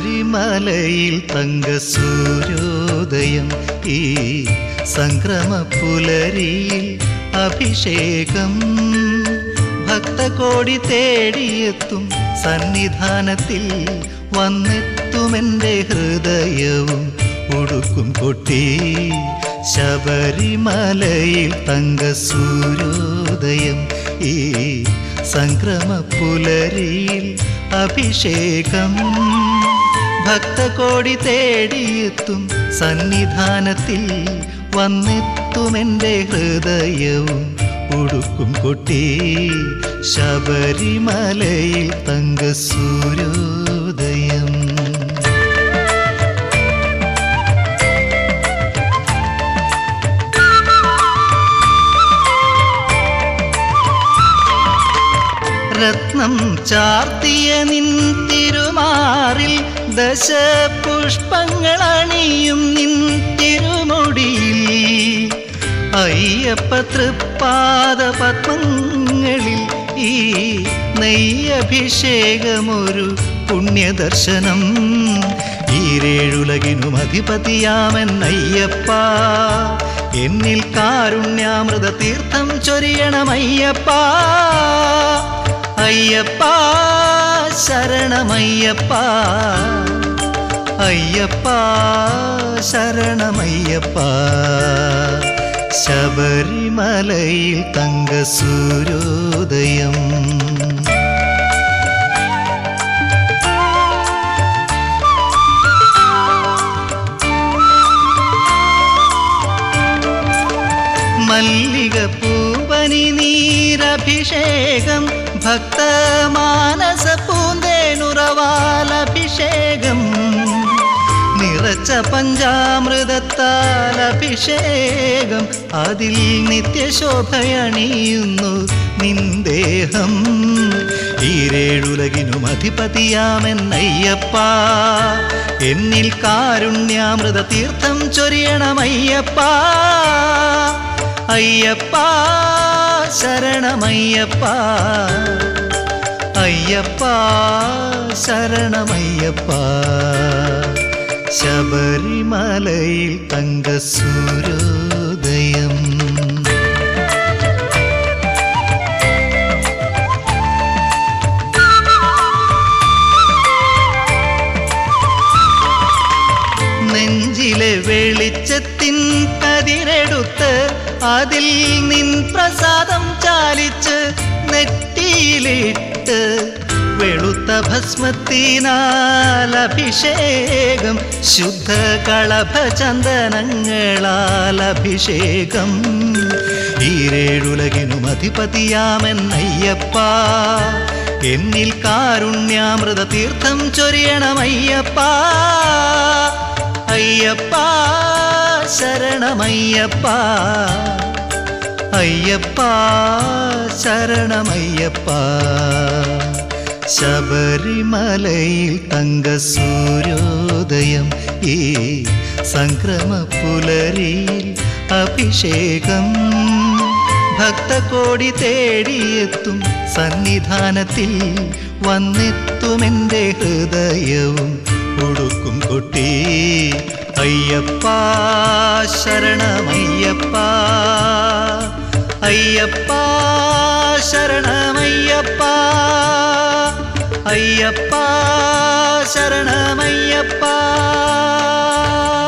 ശബരിമലയിൽ തങ്ക സൂര്യോദയം ഈ സംക്രമ പുലരിയിൽ അഭിഷേകം ഭക്തകോടി തേടിയെത്തും സന്നിധാനത്തിൽ വന്നെത്തുമെൻ്റെ ഹൃദയവും ഉടുക്കും കൊട്ടി ശബരിമലയിൽ തങ്ക സൂര്യോദയം ഈ സംക്രമ പുലരിയിൽ അഭിഷേകം ഭക്തകോടി തേടിയെത്തും സന്നിധാനത്തിൽ വന്നെത്തുമെൻ്റെ ഹൃദയവും ഉടുക്കും കൊട്ടി ശബരിമലയിൽ തങ്ക സൂര്യോദയം രത്നം ചാർത്തിയ നിൻ തിരുമാറിൽ ദശപുഷ്പങ്ങൾ അണിയും നിൻ തിരുമുടിയിൽ അയ്യപ്പ തൃപ്പാദ പത്മങ്ങളിൽ ഈ നെയ്യഭിഷേകമൊരു പുണ്യദർശനം ഈരേഴുലകിനും അധിപതിയാമൻ അയ്യപ്പ എന്നിൽ കാരുണ്യാമൃത തീർത്ഥം ചൊരിയണമയ്യപ്പ അയ്യപ്പ ശരണമയ്യപ്പ അയ്യപ്പ ശരണമയ്യപ്പ ശബരിമലയിൽ തങ്ക സൂര്യോദയം മല്ലിക പൂവനി നീരഭിഷേകം ഭക്തമാനസ പൂന്തേനുറവാലഭിഷേകം നിറച്ച പഞ്ചാമൃതത്താൽ അഭിഷേകം അതിൽ നിത്യശോഭയണിയുന്നു നിന്ദേഹം ഈരേഴുലകിനും അധിപതിയാമെന്നയ്യപ്പ എന്നിൽ കാരുണ്യാമൃത തീർത്ഥം ചൊരിയണമയ്യപ്പ അയ്യപ്പ ശരണമയ്യപ്പ അയ്യപ്പ ശരണമയ്യപ്പ ശബരിമലയിൽ തങ്ക സൂര്യോദയം നെഞ്ചിലെ വെളിച്ചത്തിൻ കതിരെടുത്ത് അതിൽ നിൻ പ്രസാദം ചാലിച്ച് നെറ്റിയിലിട്ട് വെളുത്ത ഭസ്മത്തിനാൽ അഭിഷേകം ശുദ്ധ കളഭ ചന്ദനങ്ങളാൽ അഭിഷേകം ഈരേഴുലകിനും അധിപതിയാമെന്നയ്യപ്പ എന്നിൽ കാരുണ്യാമൃത തീർത്ഥം ചൊരിയണമയ്യപ്പ അയ്യപ്പ ശരണമയ്യപ്പ അയ്യപ്പ ശരണമയ്യപ്പ ശബരിമലയിൽ തങ്ക സൂര്യോദയം ഈ സംക്രമ പുലരിയിൽ അഭിഷേകം ഭക്തകോടി തേടിയെത്തും സന്നിധാനത്തിൽ വന്നെത്തുമെൻ്റെ ഹൃദയവും ഉടുക്കും കൊട്ടി അയ്യപ്പ ശരണമയ്യപ്പ അയ്യപ്പ ശരണമയ്യപ്പ അയ്യപ്പ ശരണമയ്യപ്പ